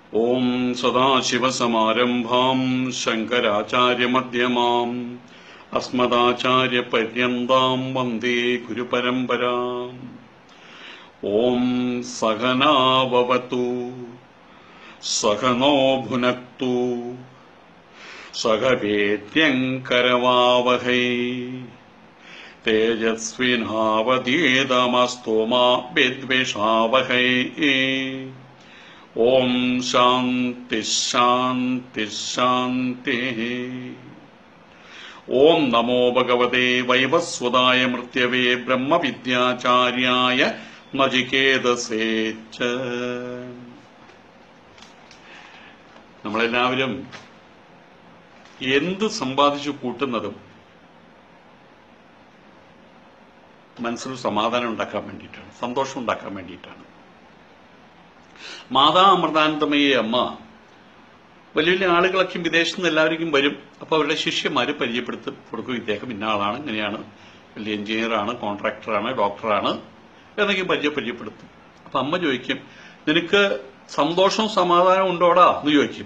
ഓം സദാശിവസമാരംഭാം ശങ്കരാചാര്യമധ്യമാം അസ്മദാചാര്യപര്യന്താം വന്ദേ ഗുരുപരമ്പരാം ഓം സഹനാവവതു സഹനോ ഭുനക്തു സഹവേദ്യങ്കരവാവഹൈ തേജസ്വിനാവതീതമസ്തു മാ വിദ്വിഷാവഹൈ ഓം ശാന്തി ശാന്തി ശാന്തി ഓം നമോ ഭഗവതേ വൈവസ്വതായ മൃത്യവേ ബ്രഹ്മവിദ്യാചാര്യായ നചികേതസേ ച നമ്മളെല്ലാവരും എന്ത് സമ്പാദിച്ചു കൂട്ടുന്നതും മനസ്സിൽ സമാധാനം ഉണ്ടാക്കാൻ വേണ്ടിയിട്ടാണ് സന്തോഷം ഉണ്ടാക്കാൻ വേണ്ടിയിട്ടാണ് മാതാ അമൃതാനന്ദമയെ അമ്മ വലിയ വലിയ ആളുകളൊക്കെ വിദേശത്ത് നിന്ന് എല്ലാവർക്കും വരും അപ്പോൾ അവരുടെ ശിഷ്യന്മാര് പരിചയപ്പെടുത്തി കൊടുക്കും ഇദ്ദേഹം ഇന്ന ആളാണ് ഇങ്ങനെയാണ് വലിയ എഞ്ചിനീയറാണ് കോൺട്രാക്ടറാണ് ഡോക്ടറാണ് എന്നൊക്കെ പരിചയ പരിചയപ്പെടുത്തും അപ്പൊ അമ്മ ചോദിക്കും നിനക്ക് സന്തോഷവും സമാധാനവും ഉണ്ടോടാ എന്ന് ചോദിക്കും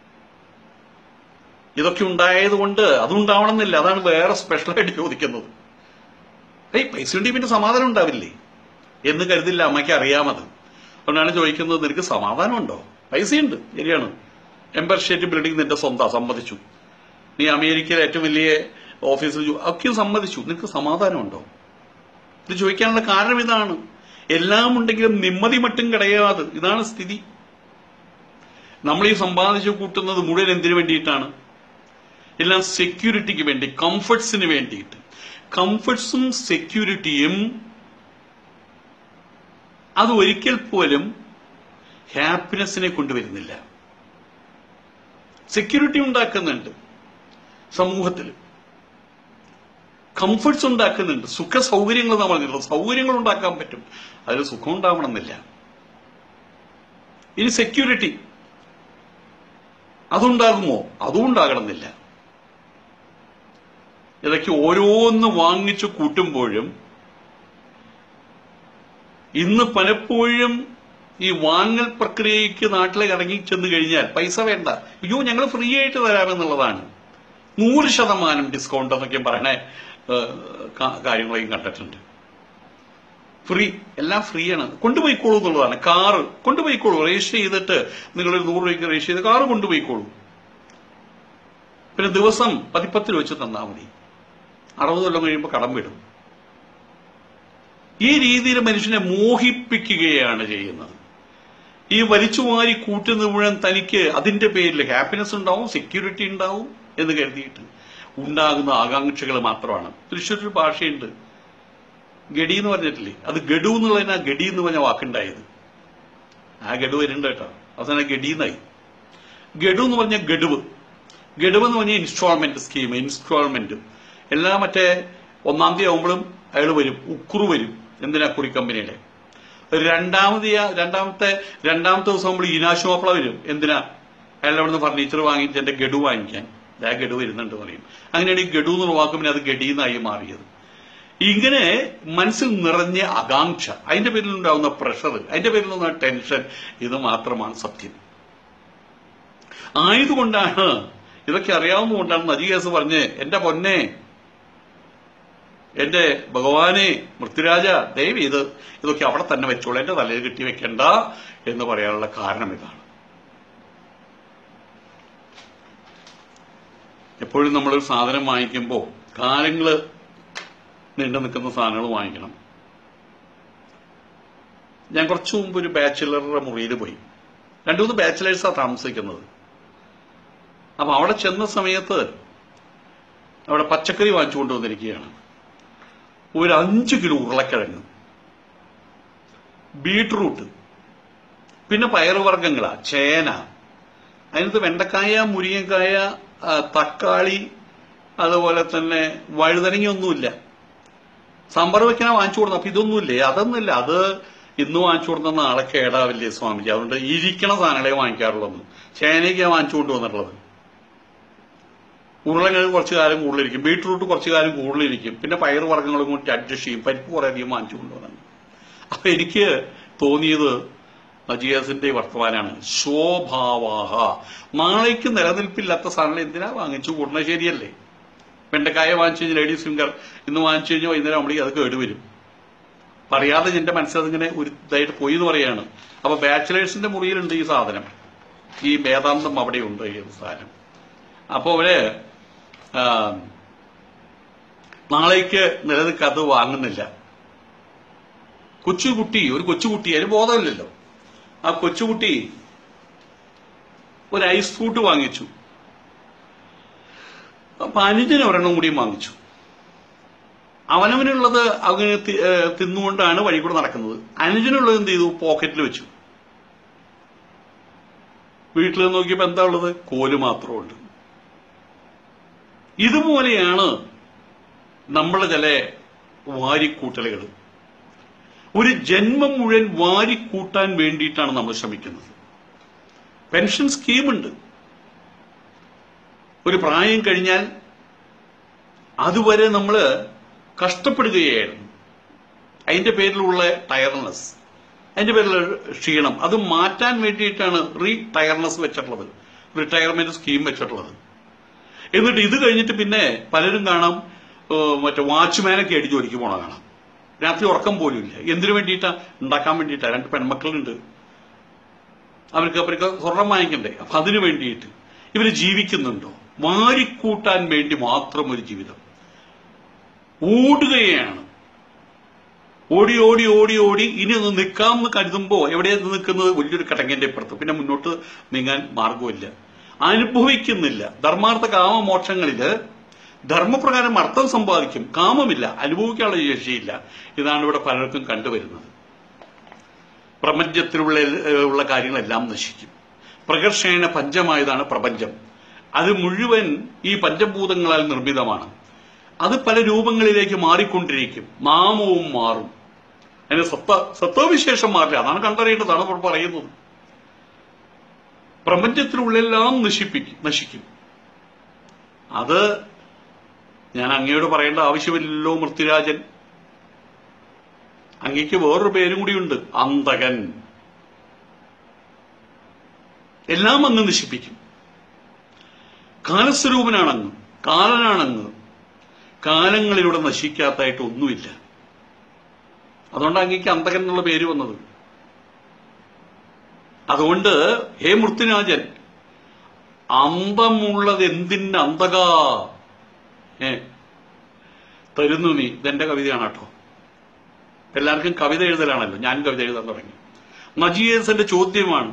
ഇതൊക്കെ ഉണ്ടായതുകൊണ്ട് അതുണ്ടാവണമെന്നില്ല അതാണ് വേറെ സ്പെഷ്യലായിട്ട് ചോദിക്കുന്നത് ഏയ് പൈസ ഉണ്ടെങ്കിൽ പിന്നെ സമാധാനം ഉണ്ടാവില്ലേ എന്ന് കരുതില്ല അമ്മയ്ക്ക് അറിയാമത് അതുകൊണ്ടാണ് ചോദിക്കുന്നത് നിനക്ക് സമാധാനമുണ്ടോ പൈസയുണ്ട് ശരിയാണ് എംപയർ സ്റ്റേറ്റ് ബിൽഡിംഗ് നിന്റെ സ്വന്തം സമ്മതിച്ചു നീ അമേരിക്കയിലെ ഏറ്റവും വലിയ ഓഫീസിൽ ജോ- ഒക്കെ സമ്മതിച്ചു നിനക്ക് സമാധാനമുണ്ടോ ഇത് ചോദിക്കാനുള്ള കാരണം ഇതാണ് എല്ലാം ഉണ്ടെങ്കിലും നിമ്മതി മട്ടും കിടയാതെ ഇതാണ് സ്ഥിതി നമ്മൾ ഈ സമ്പാദിച്ചു കൂട്ടുന്നത് മുഴുവൻ എന്തിനു വേണ്ടിയിട്ടാണ് എല്ലാം സെക്യൂരിറ്റിക്ക് വേണ്ടി കംഫർട്ട്സിന് വേണ്ടിയിട്ട് കംഫർട്ട്സും സെക്യൂരിറ്റിയും അത് ഒരിക്കൽ പോലും ഹാപ്പിനെസ്സിനെ കൊണ്ടുവരുന്നില്ല സെക്യൂരിറ്റി ഉണ്ടാക്കുന്നുണ്ട് സമൂഹത്തിൽ കംഫർട്ട്സ് ഉണ്ടാക്കുന്നുണ്ട് സുഖ സൗകര്യങ്ങൾ നമ്മൾ പറഞ്ഞിട്ടുള്ളത് സൗകര്യങ്ങൾ ഉണ്ടാക്കാൻ പറ്റും അതിൽ സുഖം ഉണ്ടാവണമെന്നില്ല ഇനി സെക്യൂരിറ്റി അതുണ്ടാകുമോ അതും ഉണ്ടാകണമെന്നില്ല ഇതൊക്കെ ഓരോന്ന് വാങ്ങിച്ചു കൂട്ടുമ്പോഴും ഇന്ന് പലപ്പോഴും ഈ വാങ്ങൽ പ്രക്രിയയ്ക്ക് നാട്ടിലേക്ക് ഇറങ്ങി ചെന്ന് കഴിഞ്ഞാൽ പൈസ വേണ്ട അയ്യോ ഞങ്ങൾ ഫ്രീ ആയിട്ട് തരാമെന്നുള്ളതാണ് നൂറ് ശതമാനം ഡിസ്കൗണ്ട് എന്നൊക്കെ പറയണ ഏഹ്, കാ- കാര്യങ്ങളെയും കണ്ടിട്ടുണ്ട് ഫ്രീ എല്ലാം ഫ്രീ ആണ് കൊണ്ടുപോയിക്കോളൂ എന്നുള്ളതാണ് കാറ് കൊണ്ടുപോയിക്കോളൂ രജിസ്റ്റർ ചെയ്തിട്ട് നിങ്ങൾ ഒരു നൂറ് രൂപയ്ക്ക് രജിസ്റ്റർ ചെയ്ത് കാറ് കൊണ്ടുപോയിക്കോളൂ പിന്നെ ദിവസം പതിപ്പത്തിൽ വെച്ച് തന്നാൽ മതി അറുപത് കൊല്ലം കഴിയുമ്പോൾ കടം വിടും ഈ രീതിയിൽ മനുഷ്യനെ മോഹിപ്പിക്കുകയാണ് ചെയ്യുന്നത് ഈ വലിച്ചുവാരി കൂട്ടുന്ന മുഴുവൻ തനിക്ക് അതിന്റെ പേരിൽ ഹാപ്പിനെസ് ഉണ്ടാവും സെക്യൂരിറ്റി ഉണ്ടാവും എന്ന് കരുതിയിട്ട് ഉണ്ടാകുന്ന ആകാംക്ഷകൾ മാത്രമാണ് തൃശ്ശൂർ ഒരു ഭാഷയുണ്ട് ഗഡി എന്ന് പറഞ്ഞിട്ടില്ലേ അത് ഗഡു എന്നുള്ളതിനാ ഗഡി എന്ന് പറഞ്ഞ വാക്കുണ്ടായത് ആ ഗഡു വരുന്നുണ്ട് കേട്ടോ അവസാനം ഗഡി എന്നായി ഗഡു എന്ന് പറഞ്ഞ ഗഡുവ് ഗഡുവ് എന്ന് പറഞ്ഞ ഇൻസ്റ്റാൾമെന്റ് സ്കീം ഇൻസ്റ്റാൾമെന്റ് എല്ലാ മറ്റേ ഒന്നാം തീയതി ആവുമ്പോഴും അയാൾ വരും ഉക്കുറു വരും എന്തിനാ കുറി കമ്പനിയുടെ രണ്ടാമത് ഈ- രണ്ടാമത്തെ രണ്ടാമത്തെ ദിവസം നമ്മൾ ഈനാശു മാപ്പിള വരും എന്തിനാ അയാൾ അവിടുന്ന് ഫർണിച്ചർ വാങ്ങിച്ച് എന്റെ ഗഡു വാങ്ങിക്കാൻ ആ ഗഡു വരുന്നുണ്ട് പറയും അങ്ങനെയാണ് ഈ ഗഡു എന്നുള്ള വാക്ക് പിന്നെ അത് ഗഡീന്നായി മാറിയത് ഇങ്ങനെ മനസ്സിൽ നിറഞ്ഞ ആകാംക്ഷ അതിന്റെ പേരിൽ ഉണ്ടാവുന്ന പ്രഷർ അതിന്റെ പേരിൽ നിന്ന ടെൻഷൻ ഇത് മാത്രമാണ് സത്യം ആയതുകൊണ്ടാണ് ഇതൊക്കെ അറിയാവുന്നതുകൊണ്ടാണ് നജികേസ് പറഞ്ഞ് എന്റെ പൊന്നെ എന്റെ ഭഗവാനെ മൃത്യുരാജ ദയവ് ഇത് ഇതൊക്കെ അവിടെ തന്നെ വെച്ചോളൂ എന്റെ തലയിൽ കെട്ടി വെക്കണ്ട എന്ന് പറയാനുള്ള കാരണം ഇതാണ് എപ്പോഴും നമ്മളൊരു സാധനം വാങ്ങിക്കുമ്പോൾ കാലങ്ങള് നീണ്ടു നിൽക്കുന്ന സാധനങ്ങൾ വാങ്ങിക്കണം ഞാൻ കുറച്ചു മുമ്പ് ഒരു ബാച്ചിലറുടെ മുറിയിൽ പോയി രണ്ടു മൂന്ന് ബാച്ചിലേഴ്സാണ് താമസിക്കുന്നത് അപ്പൊ അവിടെ ചെന്ന സമയത്ത് അവിടെ പച്ചക്കറി വാങ്ങിച്ചു കൊണ്ടുവന്നിരിക്കുകയാണ് ഒരു അഞ്ച് കിലോ ഉരുളക്കിഴങ്ങ് ബീട്രൂട്ട് പിന്നെ പയറുവർഗ്ഗങ്ങളാ ചേന അതിനകത്ത് വെണ്ടക്കായ മുരിങ്ങക്കായ ആ, തക്കാളി അതുപോലെ തന്നെ വഴുതനങ്ങയൊന്നുമില്ല സാമ്പാർ വെക്കാനാ വാങ്ങിച്ചു കൊടുക്കുന്നത് അപ്പൊ ഇതൊന്നുമില്ലേ അതൊന്നുമില്ല അത് ഇന്ന് വാങ്ങിച്ചു കൊടുക്കുന്ന നാളെ കേടാവില്ലേ സ്വാമിജി അതുകൊണ്ട് ഇരിക്കണ സാധനങ്ങളെ വാങ്ങിക്കാറുള്ളൂ ചേനയ്ക്കാ വാങ്ങിച്ചു കൊണ്ടുവന്നിട്ടുള്ളത് ഉരുളക്കിഴങ്ങ് കുറച്ച് കാലം കൂടുതലിരിക്കും ബീട്രൂട്ട് കുറച്ച് കാലം കൂടുതലിരിക്കും പിന്നെ പയർ വർഗ്ഗങ്ങളും കൂടി അഡ്ജസ്റ്റ് ചെയ്യും പരിപ്പ് കുറെ അധികം വാങ്ങിച്ചു കൊണ്ടുവന്നു അപ്പൊ എനിക്ക് തോന്നിയത് നജിയാസിന്റെ വർത്തമാനാണ് ശോഭാവാഹ നാളേക്ക് നിലനിൽപ്പില്ലാത്ത സാധനങ്ങൾ എന്തിനാ വാങ്ങിച്ചു കൂടണ ശരിയല്ലേ വെണ്ടക്കായ വാങ്ങിച്ചു കഴിഞ്ഞാൽ ലേഡീസ് ഫിംഗർ ഇന്ന് വാങ്ങിച്ചു കഴിഞ്ഞാൽ വൈകുന്നേരം ആകുമ്പോഴേക്കും അത് കേടുവരും പറയാതെ എന്റെ മനസ്സിലതിങ്ങനെ ഒരു ഇതായിട്ട് പോയി എന്ന് പറയാണ് അപ്പൊ ബാച്ചിലേഴ്സിന്റെ മുറിയിലുണ്ട് ഈ സാധനം ഈ വേദാന്തം അവിടെയുണ്ട് ഈ സാധനം അപ്പൊ അവര് ആ, നാളേക്ക് നിലനിൽക്കാത്തത് വാങ്ങുന്നില്ല കൊച്ചുകുട്ടി ഒരു കൊച്ചുകുട്ടി അതിന് ബോധമില്ലല്ലോ ആ കൊച്ചുകുട്ടി ഒരു ഐസ് ഫ്രൂട്ട് വാങ്ങിച്ചു അപ്പൊ അനുജന് ഒരെണ്ണം കൂടിയും വാങ്ങിച്ചു അവനവനുള്ളത് അങ്ങനെ തി- ഏ, തിന്നുകൊണ്ടാണ് വഴി കൂടെ നടക്കുന്നത് അനുജനുള്ളത് എന്ത് ചെയ്തു പോക്കറ്റിൽ വെച്ചു വീട്ടിൽ നോക്കിയപ്പോ എന്താ ഉള്ളത് കോല് മാത്രമുണ്ട് ഇതുപോലെയാണ് നമ്മളെ ചില വാരിക്കൂട്ടലുകൾ ഒരു ജന്മം മുഴുവൻ വാരിക്കൂട്ടാൻ വേണ്ടിയിട്ടാണ് നമ്മൾ ശ്രമിക്കുന്നത് പെൻഷൻ സ്കീമുണ്ട് ഒരു പ്രായം കഴിഞ്ഞാൽ അതുവരെ നമ്മൾ കഷ്ടപ്പെടുകയായിരുന്നു അതിന്റെ പേരിലുള്ള ടയർനെസ് അതിന്റെ പേരിൽ ക്ഷീണം അത് മാറ്റാൻ വേണ്ടിയിട്ടാണ് റീ ടയർനെസ് വെച്ചിട്ടുള്ളത് റിട്ടയർമെന്റ് സ്കീം വെച്ചിട്ടുള്ളത് എന്നിട്ട് ഇത് കഴിഞ്ഞിട്ട് പിന്നെ പലരും കാണാം ഏഹ്, മറ്റേ വാച്ച്മാനൊക്കെ ആയിട്ട് ജോലിക്ക് പോണ കാണാം രാത്രി ഉറക്കം പോലും ഇല്ല എന്തിനു വേണ്ടിയിട്ടാ ഉണ്ടാക്കാൻ വേണ്ടിയിട്ടാ രണ്ട് പെൺമക്കളുണ്ട് അവർക്ക് അവർക്ക് സ്വർണം വാങ്ങിക്കണ്ടേ അപ്പൊ അതിനു വേണ്ടിയിട്ട് ഇവര് ജീവിക്കുന്നുണ്ടോ വാരിക്കൂട്ടാൻ വേണ്ടി മാത്രം ഒരു ജീവിതം ഓടുകയാണ് ഓടി ഓടി ഓടി ഓടി ഇനി ഒന്ന് നിൽക്കാമെന്ന് കരുതുമ്പോ എവിടെയാണ് നിൽക്കുന്നത് വലിയൊരു കടങ്ങന്റെ ഇപ്പുറത്ത് പിന്നെ മുന്നോട്ട് നീങ്ങാൻ മാർഗമില്ല അനുഭവിക്കുന്നില്ല ധർമാർത്ഥ കാമമോക്ഷങ്ങളില് ധർമ്മപ്രകാരം അർത്ഥം സമ്പാദിക്കും കാമമില്ല അനുഭവിക്കാനുള്ള ശേഷിയില്ല ഇതാണ് ഇവിടെ പലർക്കും കണ്ടുവരുന്നത് പ്രപഞ്ചത്തിലുള്ള ഏഹ്, ഉള്ള കാര്യങ്ങളെല്ലാം നശിക്കും പ്രകർഷേണ പഞ്ചമായതാണ് പ്രപഞ്ചം അത് മുഴുവൻ ഈ പഞ്ചഭൂതങ്ങളാൽ നിർമ്മിതമാണ് അത് പല രൂപങ്ങളിലേക്ക് മാറിക്കൊണ്ടിരിക്കും നാമവും മാറും അതിന് സത്ത സത്വവിശേഷം മാറില്ല അതാണ് കണ്ടറിയേണ്ടതാണ് ഇപ്പോൾ പറയുന്നത് പ്രപഞ്ചത്തിലുള്ളെല്ലാം നശിപ്പിക്കും നശിക്കും അത് ഞാൻ അങ്ങയോട് പറയേണ്ട ആവശ്യമില്ലല്ലോ മൃത്യുരാജൻ അങ്ങയ്ക്ക് വേറൊരു പേരും കൂടിയുണ്ട് അന്തകൻ എല്ലാം അങ്ങ് നശിപ്പിക്കും കാലസ്വരൂപനാണങ്ങ് കാലനാണങ്ങ് കാലങ്ങളിലൂടെ നശിക്കാത്തായിട്ട് ഒന്നുമില്ല അതുകൊണ്ട് അങ്ങേക്ക് അന്തകൻ എന്നുള്ള പേര് വന്നത് അതുകൊണ്ട് ഹേ മൃത്യുരാജൻ അന്തമുള്ളത് എന്തിന്റെ അന്തക ഏ തരുന്നു നീ ഇതെന്റെ കവിതയാണ് കേട്ടോ എല്ലാവർക്കും കവിത എഴുതലാണല്ലോ ഞാൻ കവിത എഴുതാൻ തുടങ്ങി നജിയേസന്റെ ചോദ്യമാണ്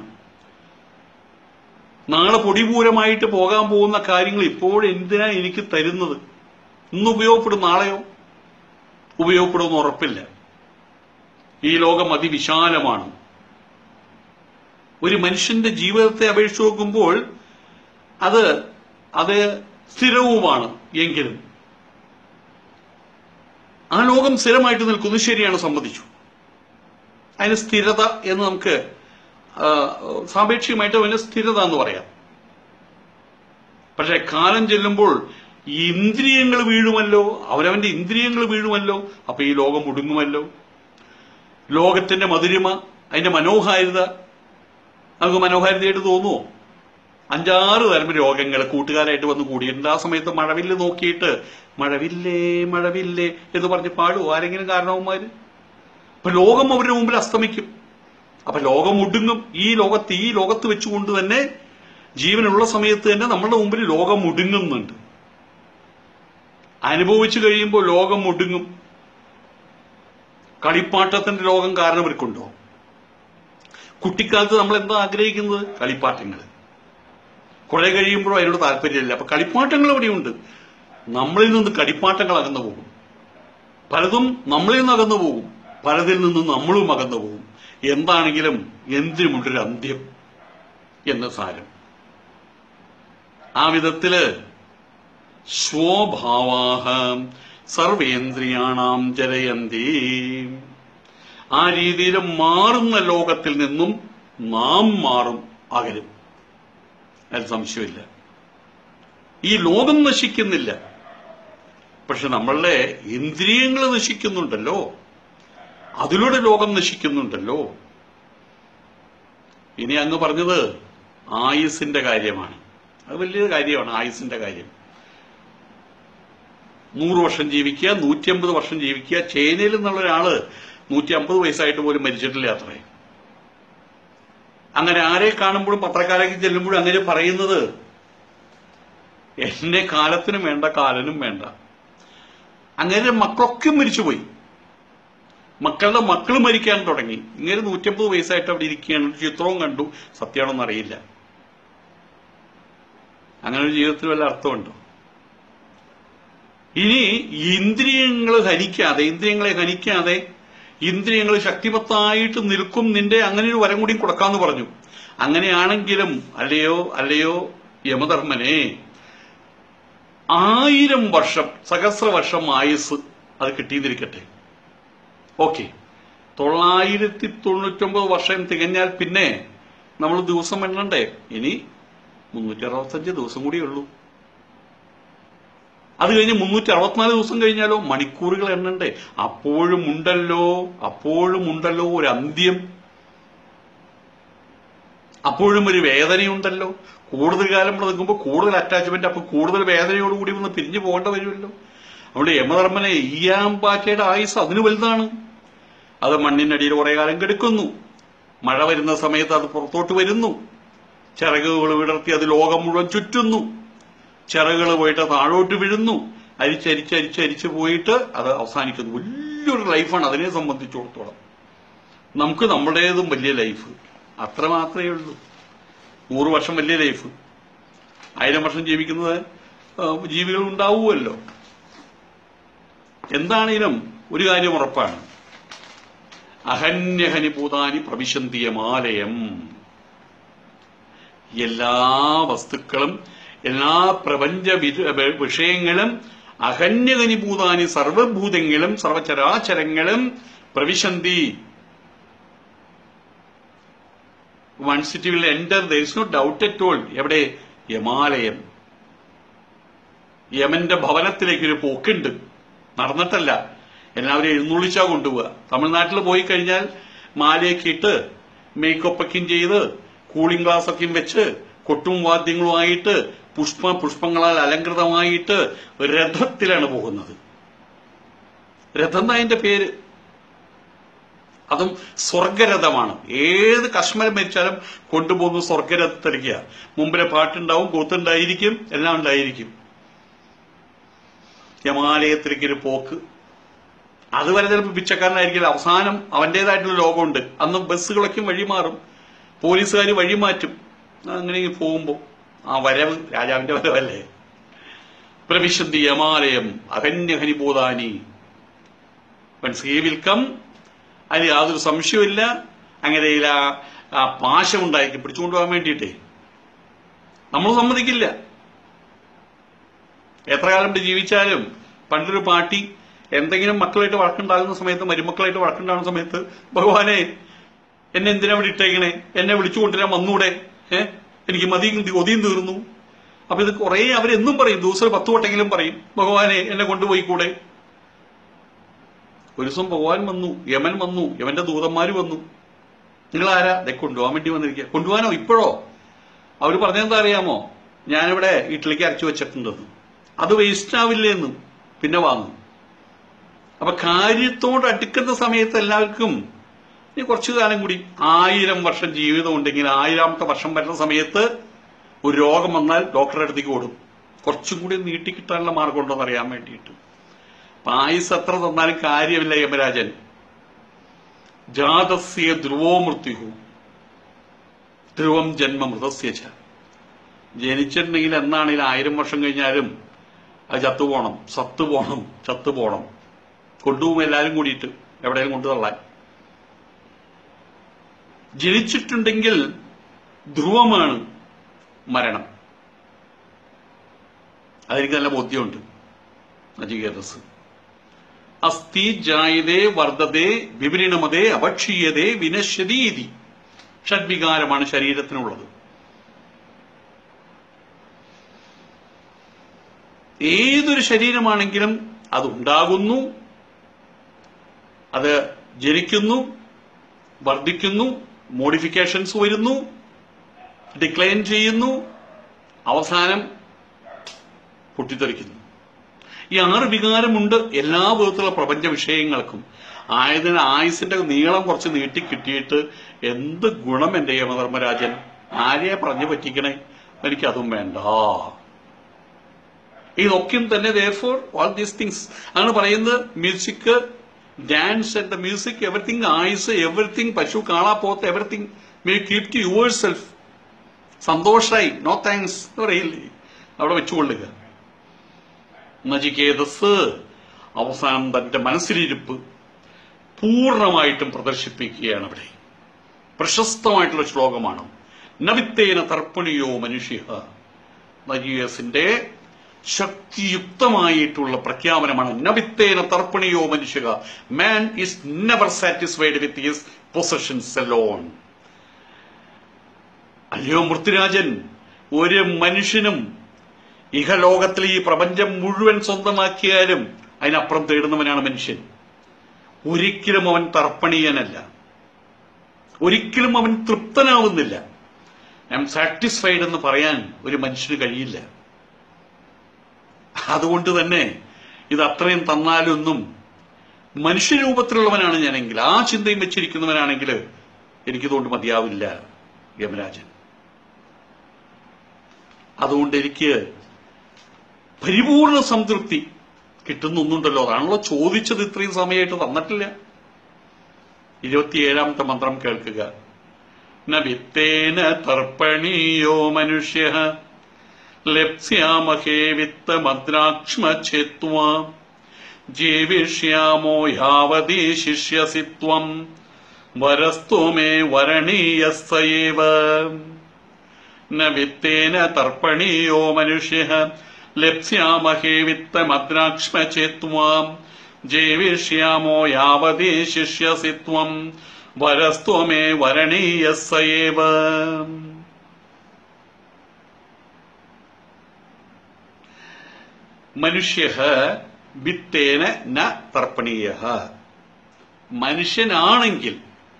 നാളെ പൊടിപൂരമായിട്ട് പോകാൻ പോകുന്ന കാര്യങ്ങൾ ഇപ്പോഴും എന്തിനാ എനിക്ക് തരുന്നത് ഇന്ന് ഉപയോഗപ്പെടും നാളെയോ ഉപയോഗപ്പെടുമെന്ന് ഉറപ്പില്ല ഈ ലോകം അതിവിശാലമാണ് ഒരു മനുഷ്യന്റെ ജീവിതത്തെ അപേക്ഷിച്ച് നോക്കുമ്പോൾ അത് അത് സ്ഥിരവുമാണ് എങ്കിലും ആ ലോകം സ്ഥിരമായിട്ട് നിൽക്കുന്നു ശരിയാണ് സമ്മതിച്ചു അതിന് സ്ഥിരത എന്ന് നമുക്ക് ആ, സാപേക്ഷികമായിട്ട് അതിന് സ്ഥിരത എന്ന് പറയാം പക്ഷെ കാലം ചെല്ലുമ്പോൾ ഈ ഇന്ദ്രിയങ്ങൾ വീഴുമല്ലോ അവനവന്റെ ഇന്ദ്രിയങ്ങൾ വീഴുമല്ലോ അപ്പൊ ഈ ലോകം ഒടുങ്ങുമല്ലോ ലോകത്തിന്റെ മധുരിമ അതിന്റെ മനോഹാരിത നമുക്ക് മനോഹാരിതയായിട്ട് തോന്നുമോ അഞ്ചാറ് തരം രോഗങ്ങൾ കൂട്ടുകാരായിട്ട് വന്ന് കൂടിയിട്ടുണ്ട് ആ സമയത്ത് മഴവില്ല് നോക്കിയിട്ട് മഴവില്ലേ മഴവില്ലേ എന്ന് പറഞ്ഞ് പാടുമോ ആരെങ്കിലും കാരണവന്മാര് അപ്പൊ ലോകം അവരുടെ മുമ്പിൽ അസ്തമിക്കും അപ്പൊ ലോകം ഒടുങ്ങും ഈ ലോകത്ത് ഈ ലോകത്ത് വെച്ചുകൊണ്ട് തന്നെ ജീവനുള്ള സമയത്ത് തന്നെ നമ്മുടെ മുമ്പിൽ ലോകം ഒടുങ്ങുന്നുണ്ട് അനുഭവിച്ചു കഴിയുമ്പോൾ ലോകം ഒടുങ്ങും കളിപ്പാട്ടത്തിന്റെ ലോകം കാരണം ഇവർക്കുണ്ടോ കുട്ടിക്കാലത്ത് നമ്മൾ എന്താ ആഗ്രഹിക്കുന്നത് കളിപ്പാട്ടങ്ങൾ കുറെ കഴിയുമ്പോഴും അതിനോട് താല്പര്യമില്ല അപ്പൊ കളിപ്പാട്ടങ്ങൾ എവിടെയുണ്ട് നമ്മളിൽ നിന്ന് കളിപ്പാട്ടങ്ങൾ അകന്നു പോകും പലതും നമ്മളിൽ നിന്ന് അകന്നു പോകും പലതിൽ നിന്ന് നമ്മളും അകന്നു പോകും എന്താണെങ്കിലും എന്തിനുമുണ്ടൊരു അന്ത്യം എന്ന് സാരം ആ വിധത്തില് സ്വഭാവാഹ സർവേന്ദ്രിയാണാം ജലയന്തി ആ രീതിയിൽ മാറുന്ന ലോകത്തിൽ നിന്നും നാം മാറും അകലും അതിൽ സംശയമില്ല ഈ ലോകം നശിക്കുന്നില്ല പക്ഷെ നമ്മളുടെ ഇന്ദ്രിയങ്ങൾ നശിക്കുന്നുണ്ടല്ലോ അതിലൂടെ ലോകം നശിക്കുന്നുണ്ടല്ലോ ഇനി അങ്ങ് പറഞ്ഞത് ആയുസിന്റെ കാര്യമാണ് അത് വലിയൊരു കാര്യമാണ് ആയുസിന്റെ കാര്യം നൂറ് വർഷം ജീവിക്കുക നൂറ്റി അമ്പത് വർഷം ജീവിക്കുക ചൈനയിൽ നിന്നുള്ള ഒരാള് നൂറ്റി അമ്പത് വയസ്സായിട്ട് പോലും മരിച്ചിട്ടില്ല അത്രേ അങ്ങനെ ആരെ കാണുമ്പോഴും പത്രക്കാരേക്ക് ചെല്ലുമ്പോഴും അങ്ങനെ പറയുന്നത് എന്റെ കാലത്തിനും വേണ്ട കാലനും വേണ്ട അങ്ങനെ മക്കളൊക്കെ മരിച്ചുപോയി മക്കളുടെ മക്കൾ മരിക്കാൻ തുടങ്ങി ഇങ്ങനെ നൂറ്റമ്പത് വയസ്സായിട്ട് അവിടെ ഇരിക്കുകയാണ് ഒരു ചിത്രവും കണ്ടു സത്യമാണെന്ന് അറിയില്ല അങ്ങനെ ഒരു ജീവിതത്തിൽ വല്ല അർത്ഥമുണ്ടോ ഇനി ഇന്ദ്രിയങ്ങൾ ഹനിക്കാതെ ഇന്ദ്രിയങ്ങളെ ഹനിക്കാതെ ഇന്ദ്രിയങ്ങൾ ശക്തിമത്തായിട്ട് നിൽക്കും നിന്റെ അങ്ങനെ ഒരു വരം കൂടി കൊടുക്കാന്ന് പറഞ്ഞു അങ്ങനെയാണെങ്കിലും അല്ലയോ അല്ലയോ യമധർമ്മനെ ആയിരം വർഷം സഹസ്ര വർഷം ആയുസ് അത് കിട്ടിയിരിക്കട്ടെ ഓക്കെ തൊള്ളായിരത്തി തൊണ്ണൂറ്റൊമ്പത് വർഷം തികഞ്ഞാൽ പിന്നെ നമ്മൾ ദിവസം എണ്ണണ്ടേ ഇനി മുന്നൂറ്റി അറുപത്തഞ്ച് ദിവസം കൂടിയേ ഉള്ളൂ അത് കഴിഞ്ഞ് മുന്നൂറ്റി അറുപത്തിനാല് ദിവസം കഴിഞ്ഞാലോ മണിക്കൂറുകൾ എണ്ണണ്ടേ അപ്പോഴും ഉണ്ടല്ലോ അപ്പോഴും ഉണ്ടല്ലോ ഒരു അന്ത്യം അപ്പോഴും ഒരു വേദനയുണ്ടല്ലോ കൂടുതൽ കാലം ഇവിടെ നിൽക്കുമ്പോൾ കൂടുതൽ അറ്റാച്ച്മെന്റ് അപ്പൊ കൂടുതൽ വേദനയോടുകൂടി ഒന്ന് പിരിഞ്ഞു പോകേണ്ട വരുമല്ലോ അതുകൊണ്ട് യമധർമ്മനെ ഈയാമ്പാറ്റയുടെ ആയുസ് അതിന് വലുതാണ് അത് മണ്ണിനടിയിൽ കുറെ കാലം കിടക്കുന്നു മഴ വരുന്ന സമയത്ത് അത് പുറത്തോട്ട് വരുന്നു ചിറകുകൾ വിടർത്തി അത് ലോകം മുഴുവൻ ചുറ്റുന്നു ചിറകുകൾ പോയിട്ട് താഴോട്ട് വീഴുന്നു അരിച്ചരിച്ച് അരിച്ചരിച്ച് പോയിട്ട് അത് അവസാനിക്കുന്നു വലിയൊരു ലൈഫാണ് അതിനെ സംബന്ധിച്ചിടത്തോളം നമുക്ക് നമ്മുടേതും വലിയ ലൈഫ് അത്ര മാത്രമേ ഉള്ളൂ നൂറ് വർഷം വലിയ ലൈഫ് ആയിരം വർഷം ജീവിക്കുന്നത് ആ, ജീവികൾ ഉണ്ടാവുമല്ലോ എന്താണേലും ഒരു കാര്യം ഉറപ്പാണ് അഹന്യഹനിഭൂതാനി പ്രവിശന്തിയമാലയം എല്ലാ വസ്തുക്കളും എല്ലാ പ്രപഞ്ച വി- വിഷയങ്ങളും അഹന്യഹനിഭൂതാനി സർവഭൂതങ്ങളും സർവചരാചരങ്ങളും പ്രവിശന്തി once it will enter there is no doubt at all എവിടെ യമാലയം യമന്റെ ഭവനത്തിലേക്ക് ഒരു പോക്കുണ്ട് നടന്നിട്ടല്ല എല്ലാവരും എഴുന്നള്ളിച്ചാ കൊണ്ടുപോവുക തമിഴ്നാട്ടിൽ പോയി കഴിഞ്ഞാൽ മാലയൊക്കെ ഇട്ട് മേക്കപ്പൊക്കെയും ചെയ്ത് കൂളിംഗ് ഗ്ലാസ് ഒക്കെയും വെച്ച് കൊട്ടും വാദ്യങ്ങളുമായിട്ട് പുഷ്പ പുഷ്പങ്ങളാൽ അലങ്കൃതമായിട്ട് രഥത്തിലാണ് പോകുന്നത് രഥം എന്നാ അതിന്റെ പേര് അതും സ്വർഗരഥമാണ് ഏത് കശ്മരം മരിച്ചാലും കൊണ്ടുപോകുന്ന സ്വർഗരഥത്തിലേക്കാ മുമ്പിലെ പാട്ടുണ്ടാവും കൂത്തുണ്ടായിരിക്കും എല്ലാം ഉണ്ടായിരിക്കും ഹിമാലയത്തിലേക്ക് ഒരു പോക്ക് അതുവരെ ചിലപ്പോൾ പിച്ചക്കാരനായിരിക്കില്ല അവസാനം അവന്റേതായിട്ടുള്ള ലോകമുണ്ട് അന്ന് ബസ്സുകളൊക്കെ വഴി മാറും പോലീസുകാർ വഴി മാറ്റും അങ്ങനെ പോകുമ്പോൾ ആ വരവ് രാജാവിന്റെ വരവല്ലേ പ്രവിശന്തി യമാലയം അഹന്യഹനിബോധാനി ഹി വിൽ കം അതിൽ യാതൊരു സംശയമില്ല അങ്ങനെ ആ ആ പാശം ഉണ്ടായിരിക്കും പിടിച്ചുകൊണ്ട് പോകാൻ വേണ്ടിയിട്ടേ നമ്മൾ സമ്മതിക്കില്ല എത്ര കാലം ഇവിടെ ജീവിച്ചാലും പണ്ടൊരു പാട്ടി എന്തെങ്കിലും മക്കളായിട്ട് വഴക്കുണ്ടാകുന്ന സമയത്ത് മരുമക്കളായിട്ട് വഴക്കുണ്ടാകുന്ന സമയത്ത് ഭഗവാനെ എന്നെ എന്തിനാ ഇവിടെ ഇട്ടേക്കണേ എന്നെ വിളിച്ചു കൊണ്ടുവരാൻ വന്നൂടെ ഏ എനിക്ക് മതിയും ഒതിയും തീർന്നു അപ്പൊ ഇത് കുറെ അവരെന്നും പറയും ദിവസം പത്ത് വട്ടെങ്കിലും പറയും ഭഗവാനെ എന്നെ കൊണ്ടുപോയി കൂടെ ഒരു ദിവസം ഭഗവാൻ വന്നു യമൻ വന്നു യമന്റെ ദൂതന്മാര് വന്നു നിങ്ങൾ ആരാ ദേ കൊണ്ടുപോകാൻ വേണ്ടി വന്നിരിക്കുക കൊണ്ടുപോകാനോ ഇപ്പോഴോ അവര് പറഞ്ഞെന്താ അറിയാമോ ഞാനിവിടെ വീട്ടിലേക്ക് അരച്ചു വെച്ചിട്ടുണ്ടെന്ന് അത് വേസ്റ്റ് ആവില്ലേന്ന് പിന്നെ വാങ്ങും അപ്പൊ കാര്യത്തോട് അടുക്കുന്ന സമയത്ത് എല്ലാവർക്കും ഇനി കുറച്ചു കാലം കൂടി ആയിരം വർഷം ജീവിതം ഉണ്ടെങ്കിൽ ആയിരാമത്തെ വർഷം വരുന്ന സമയത്ത് ഒരു രോഗം വന്നാൽ ഡോക്ടറുടെ അടുത്തേക്ക് ഓടും കുറച്ചും കൂടി നീട്ടിക്കിട്ടാനുള്ള മാർഗം ഉണ്ടോ എന്ന് അറിയാൻ വേണ്ടിയിട്ട് അപ്പൊ ആയുസ് എത്ര തന്നാലും കാര്യമില്ല യമരാജൻ ജാതസ്യ ധ്രുവോ മൃത്യു ധ്രുവം ജന്മ മൃതസ്യ ച ജനിച്ചിട്ടുണ്ടെങ്കിൽ എന്നാണെങ്കിലും ആയിരം വർഷം കഴിഞ്ഞാലും അത് ചത്തുപോണം സത്ത് പോണം ചത്തു പോണം കൊണ്ടുപോകും എല്ലാരും കൂടിയിട്ട് എവിടെയും കൊണ്ടു തള്ളാൻ ജനിച്ചിട്ടുണ്ടെങ്കിൽ ധ്രുവമാണ് മരണം അതെനിക്ക് നല്ല ബോധ്യമുണ്ട് നചികേതസ് അസ്ഥി ജായതേ വർദ്ധതേ വിപരിണമതേ അപക്ഷീയതേ വിനശ്യതീതി ഷഡ്വികാരമാണ് ശരീരത്തിനുള്ളത് ഏതൊരു ശരീരമാണെങ്കിലും അത് ഉണ്ടാകുന്നു അത് ജനിക്കുന്നു വർദ്ധിക്കുന്നു മോഡിഫിക്കേഷൻസ് വരുന്നു ഡിക്ലൈൻ ചെയ്യുന്നു അവസാനം പൊട്ടിത്തെറിക്കുന്നു ഈ ആറ് വികാരമുണ്ട് എല്ലാ വിധത്തിലുള്ള പ്രപഞ്ച വിഷയങ്ങൾക്കും ആയതിന് ആയുസിന്റെ നീളം കുറച്ച് നീട്ടി കിട്ടിയിട്ട് എന്ത് ഗുണം എന്റെ യമധർമ്മരാജൻ ആരെയാ പറഞ്ഞു പറ്റിക്കണേ എനിക്ക് അതും വേണ്ട ഇതൊക്കെയും തന്നെ ഫോർ ഓൾ ദീസ് തിങ്സ് ആണ് പറയുന്നത് music dance and the music everything ആയുസ് എവറിത്തിങ് പശു കാണാപ്പോത്ത് everything may keep to yourself സന്തോഷായി നോ താങ്ക്സ് എന്ന് പറയില്ലേ അവിടെ വെച്ചുകൊള്ളുക നചികേതസ് അവസാനം തന്റെ മനസ്സിലിരിപ്പ് പൂർണ്ണമായിട്ടും പ്രദർശിപ്പിക്കുകയാണ് അവിടെ പ്രശസ്തമായിട്ടുള്ള ശ്ലോകമാണ് നവിത്തേന തർപ്പണിയോ മനുഷ്യ നജിയസിന്റെ ശക്തിയുക്തമായിട്ടുള്ള പ്രഖ്യാപനമാണ് നവിത്തേന തർപ്പണിയോ മനുഷ്യ man is never satisfied with his possessions alone അല്ലയോ മൃത്യുരാജൻ ഒരു മനുഷ്യനും ഇഹലോകത്തിൽ ഈ പ്രപഞ്ചം മുഴുവൻ സ്വന്തമാക്കിയാലും അതിനപ്പുറം തേടുന്നവനാണ് മനുഷ്യൻ ഒരിക്കലും അവൻ തർപ്പണീയനല്ല ഒരിക്കലും അവൻ തൃപ്തനാവുന്നില്ല ഐ എം സാറ്റിസ്ഫൈഡ് എന്ന് പറയാൻ ഒരു മനുഷ്യന് കഴിയില്ല അതുകൊണ്ട് തന്നെ ഇത് അത്രയും തന്നാലൊന്നും മനുഷ്യരൂപത്തിലുള്ളവനാണ് ഞാനെങ്കിൽ ആ ചിന്തയും വെച്ചിരിക്കുന്നവനാണെങ്കിൽ എനിക്കിതുകൊണ്ട് മതിയാവില്ല യമരാജൻ അതുകൊണ്ട് എനിക്ക് പരിപൂർണ സംതൃപ്തി കിട്ടുന്നൊന്നുണ്ടല്ലോ അതാണല്ലോ ചോദിച്ചത് ഇത്രയും സമയമായിട്ട് തന്നിട്ടില്ല ഇരുപത്തിയേഴാമത്തെ മന്ത്രം കേൾക്കുക ന വിത്തേന തർപ്പണീയോ മനുഷ്യ ലപ്സ്യാമഹേ വിത്തമദ്രാക്ഷ്മഛേത്വാ ജീവിഷ്യാമോ യാവതീ ശിഷ്യസി ത്വം വരസ്തു മേ വരണീയസ്സയേവ ന വിത്തേന തർപ്പണീയോ മനുഷ്യ ലപ്സ്യാമഹേ വിത്തമദ്രാക്ഷ്മചേത്വാം ജീവിഷ്യാമോ യാവതീ ശിഷ്യസി ത്വം വരസ്തു മേ വരണീയസ്സയേവ മനുഷ്യ വിത്തേന ന തർപ്പണീയ മനുഷ്യനാണെങ്കിൽ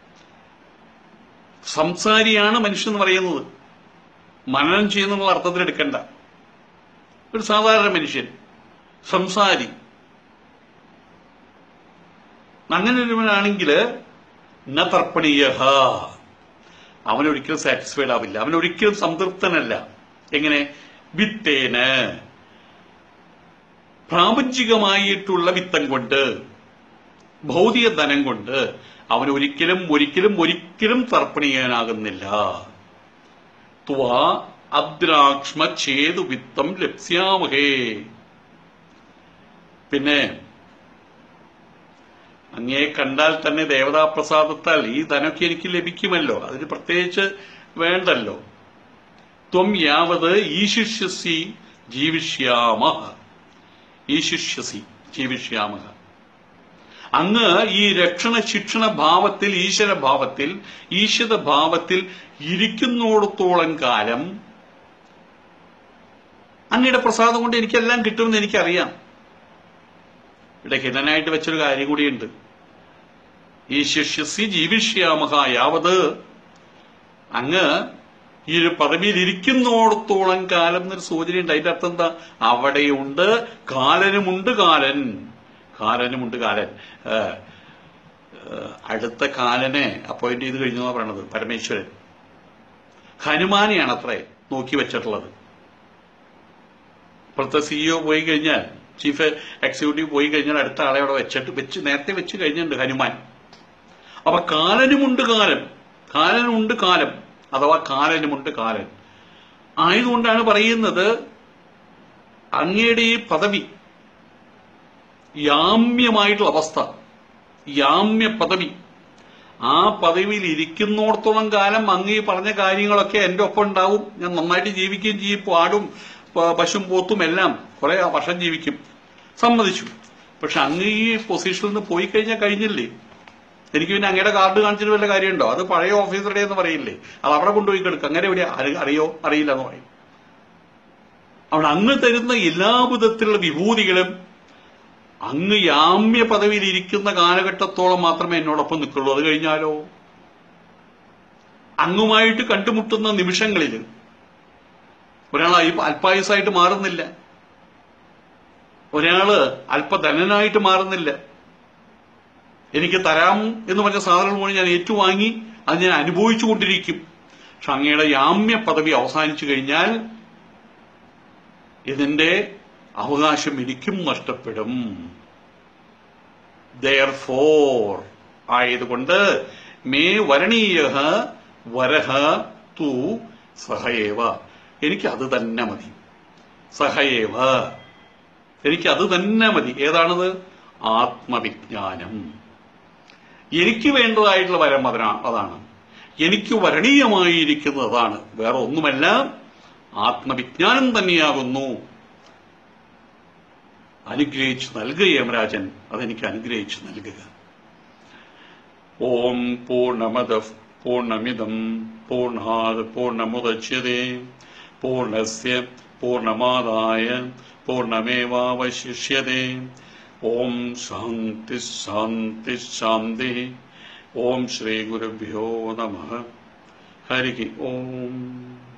സംസാരിയാണ് മനുഷ്യൻ എന്ന് പറയുന്നത് മനനം ചെയ്യുന്നുള്ള അർത്ഥത്തിൽ എടുക്കണ്ട ഒരു സാധാരണ മനുഷ്യൻ സംസാരി അങ്ങനെ ഒരുവനാണെങ്കിൽ ന തർപ്പണീയ അവനൊരിക്കലും സാറ്റിസ്ഫൈഡ് ആവില്ല അവനൊരിക്കലും സംതൃപ്തനല്ല എങ്ങനെ വിത്തേന് പ്രാപഞ്ചികമായിട്ടുള്ള വിത്തം കൊണ്ട് ഭൗതിക ധനം കൊണ്ട് അവൻ ഒരിക്കലും ഒരിക്കലും ഒരിക്കലും തർപ്പണീയനാകുന്നില്ല ത്വാ അദ്രാക്ഷ്മ ഛേതു വിത്തം ലപ്സ്യാമഹേ പിന്നെ അങ്ങേ കണ്ടാൽ തന്നെ ദേവതാപ്രസാദത്താൽ ഈ ധനമൊക്കെ എനിക്ക് ലഭിക്കുമല്ലോ അതിന് പ്രത്യേകിച്ച് വേണ്ടല്ലോ ത്വം യാവത് ഈശിഷ്യസി ജീവിഷ്യാമ ഈശിഷ്യസി ജീവിഷ്യാമ അങ്ങ് ഈ രക്ഷണ ശിക്ഷണ ഭാവത്തിൽ ഈശ്വര ഭാവത്തിൽ ഈശ്വര ഭാവത്തിൽ ഇരിക്കുന്നോടത്തോളം കാലം അങ്ങയുടെ പ്രസാദം കൊണ്ട് എനിക്കെല്ലാം കിട്ടുമെന്ന് എനിക്കറിയാം ഇവിടെ ഹിതനായിട്ട് വെച്ചൊരു കാര്യം കൂടിയുണ്ട് ഈ ശിഷ്യസി ജീവിഷ്യാമഹ യാവത് അങ്ങ് ഈ ഒരു പദവിയിൽ ഇരിക്കുന്നോടത്തോളം കാലം എന്നൊരു സൂചനയുണ്ട് അതിന്റെ അർത്ഥം എന്താ അവിടെയുണ്ട് കാലനുമുണ്ട് കാലൻ കാലനുമുണ്ട് കാലൻ ഏ, ഏ, അടുത്ത കാലനെ അപ്പോയിന്റ് ചെയ്ത് കഴിഞ്ഞു എന്നാണ് പറയണത് പരമേശ്വരൻ ഹനുമാനെയാണ് അത്രേ നോക്കി വെച്ചിട്ടുള്ളത് ഇപ്പോഴത്തെ സിഇഒ പോയി കഴിഞ്ഞാൽ ചീഫ് എക്സിക്യൂട്ടീവ് പോയി കഴിഞ്ഞാൽ അടുത്ത ആളെ അവിടെ വെച്ചിട്ട് വെച്ച് നേരത്തെ വെച്ച് കഴിഞ്ഞിട്ടുണ്ട് ഹനുമാൻ അപ്പൊ കാലനുമുണ്ട് കാലം കാലനുണ്ട് കാലം അഥവാ കാലനുമുണ്ട് കാലൻ ആയതുകൊണ്ടാണ് പറയുന്നത് അങ്ങയുടെ ഈ പദവി യാമ്യമായിട്ടുള്ള അവസ്ഥ യാമ്യ പദവി ആ പദവിയിൽ ഇരിക്കുന്നിടത്തോളം കാലം അങ്ങ് ഈ പറഞ്ഞ കാര്യങ്ങളൊക്കെ എന്റെ ഒപ്പം ഉണ്ടാവും ഞാൻ നന്നായിട്ട് ജീവിക്കുകയും ചെയ്യും പാടും പ- പശും പോത്തും എല്ലാം കുറെ വർഷം ജീവിക്കും സമ്മതിച്ചു പക്ഷെ അങ്ങ് ഈ പൊസിഷനിൽ നിന്ന് പോയി കഴിഞ്ഞാൽ കഴിഞ്ഞില്ലേ എനിക്ക് പിന്നെ അങ്ങയുടെ കാർഡ് കാണിച്ചിട്ട് വല്ല കാര്യമുണ്ടോ അത് പഴയ ഓഫീസറുടെ എന്ന് പറയില്ലേ അത് അവിടെ കൊണ്ടുപോയി കിടക്കും അങ്ങനെ എവിടെയാ അറി- അറിയോ അറിയില്ല എന്ന് പറയും അവിടെ അങ്ങ് തരുന്ന എല്ലാ വിധത്തിലുള്ള വിഭൂതികളും അങ്ങ് യാമ്യ പദവിയിൽ ഇരിക്കുന്ന കാലഘട്ടത്തോളം മാത്രമേ എന്നോടൊപ്പം നിൽക്കുള്ളൂ അത് കഴിഞ്ഞാലോ അങ്ങുമായിട്ട് കണ്ടുമുട്ടുന്ന നിമിഷങ്ങളിൽ ഒരാൾ അല്പ- അല്പായുസായിട്ട് മാറുന്നില്ല ഒരാള് അല്പധനനായിട്ട് മാറുന്നില്ല എനിക്ക് തരാം എന്ന് പറഞ്ഞ സാധനങ്ങൾ മുഴുവൻ ഞാൻ ഏറ്റുവാങ്ങി അത് ഞാൻ അനുഭവിച്ചു കൊണ്ടിരിക്കും പക്ഷെ അങ്ങയുടെ യാമ്യ പദവി അവസാനിച്ചു കഴിഞ്ഞാൽ ഇതിന്റെ അവകാശം എനിക്കും നഷ്ടപ്പെടും ദയർ ഫോർ ആയതുകൊണ്ട് മേ വരണീയ വരഹ തു സഹയേവ എനിക്ക് അത് തന്നെ മതി സഹയേവ എനിക്ക് അത് തന്നെ മതി ഏതാണത് ആത്മവിജ്ഞാനം എനിക്ക് വേണ്ടതായിട്ടുള്ള വരം അതിനാ- അതാണ് എനിക്ക് വരണീയമായിരിക്കുന്നത് അതാണ് വേറെ ഒന്നുമല്ല ആത്മവിജ്ഞാനം തന്നെയാകുന്നു അനുഗ്രഹിച്ചു നൽകുക യമരാജൻ അതെനിക്ക് അനുഗ്രഹിച്ചു നൽകുക ഓം പൂർണ്ണമത പൂർണ്ണമിതം പൂർണ്ണാത് പൂർണ്ണമുദച്യതേ പൂർണ്ണസ്യ പൂർണ്ണമാദായ പൂർണ്ണമേവാവശിഷ്യതേ ഓം ശാന്തി ശാന്തി ശാന്തി ഓം ശ്രീ ഗുരുഭ്യോ നമ ഹരി ഓം